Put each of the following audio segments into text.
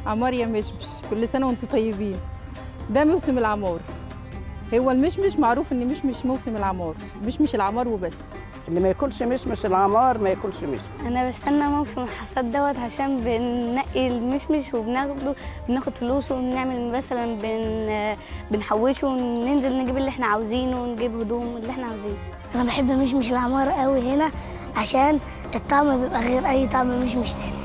عمار يا مشمش كل سنة وانتم طيبين ده موسم العمار هو المشمش معروف ان مشمش موسم العمار مشمش العمار وبس اللي ما ياكلش مشمش العمار ما ياكلش مشمش انا بستنى موسم الحصاد دوت عشان بننقي المشمش وبناخده بناخد فلوسه ونعمل مثلا بن بنحوشه وننزل نجيب اللي احنا عاوزينه ونجيب هدوم اللي احنا عاوزينه انا بحب مشمش العمار قوي هنا عشان الطعم بيبقى غير اي طعم مشمش تاني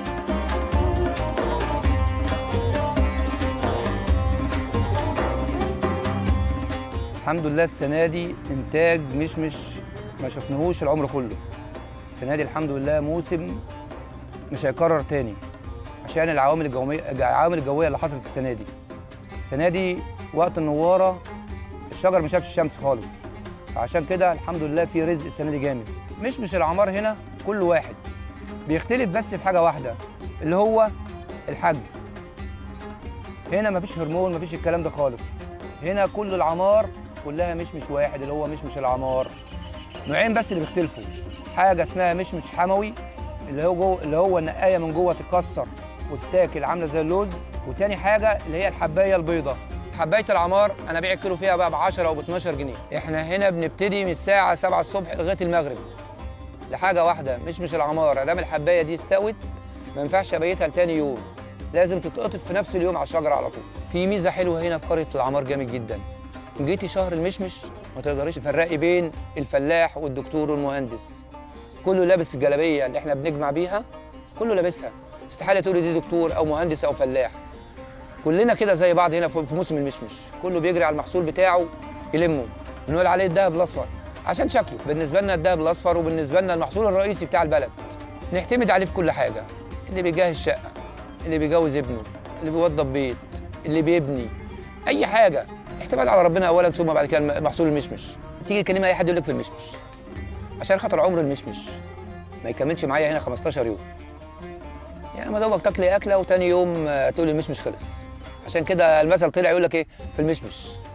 الحمد لله السنه دي انتاج مشمش ما شفناهوش العمر كله السنه دي الحمد لله موسم مش هيكرر تاني عشان العوامل الجويه العوامل الجويه اللي حصلت السنه دي السنه دي وقت النواره الشجر ما شافش الشمس خالص فعشان كده الحمد لله في رزق السنه دي جامد مش مش العمار هنا كل واحد بيختلف بس في حاجه واحده اللي هو الحجم هنا مفيش هرمون مفيش الكلام ده خالص هنا كل العمار كلها مشمش واحد اللي هو مشمش العمار نوعين بس اللي بيختلفوا حاجه اسمها مشمش حموي اللي هو جوه اللي هو النقايه من جوه تتكسر وتتاكل عامله زي اللوز وتاني حاجه اللي هي الحبايه البيضاء حبايه العمار انا بيع الكيلو فيها بقى ب 10 او ب 12 جنيه احنا هنا بنبتدي من الساعه 7 الصبح لغايه المغرب لحاجه واحده مش مش العمار ادام الحبايه دي استوت ما ينفعش ابيتها لتاني يوم لازم تتقطف في نفس اليوم على الشجره على طول في ميزه حلوه هنا في قريه العمار جامد جدا إن جيتي شهر المشمش ما تقدريش تفرقي بين الفلاح والدكتور والمهندس كله لابس الجلابيه اللي احنا بنجمع بيها كله لابسها استحاله تقولي دي دكتور او مهندس او فلاح كلنا كده زي بعض هنا في في موسم المشمش كله بيجري على المحصول بتاعه يلمه بنقول عليه الدهب الاصفر عشان شكله بالنسبه لنا الدهب الاصفر وبالنسبه لنا المحصول الرئيسي بتاع البلد نعتمد عليه في كل حاجه اللي بيجهز شقه اللي بيجوز ابنه اللي بيوضب بيت اللي بيبني اي حاجه اعتماد على ربنا اولا ثم بعد كده محصول المشمش تيجي تكلمي اي حد يقول لك في المشمش عشان خاطر عمر المشمش ما يكملش معايا هنا 15 يوم يعني ما دوبك تاكلي اكله وتاني يوم آه، تقولي المشمش خلص عشان كده المثل طلع يقول لك ايه في المشمش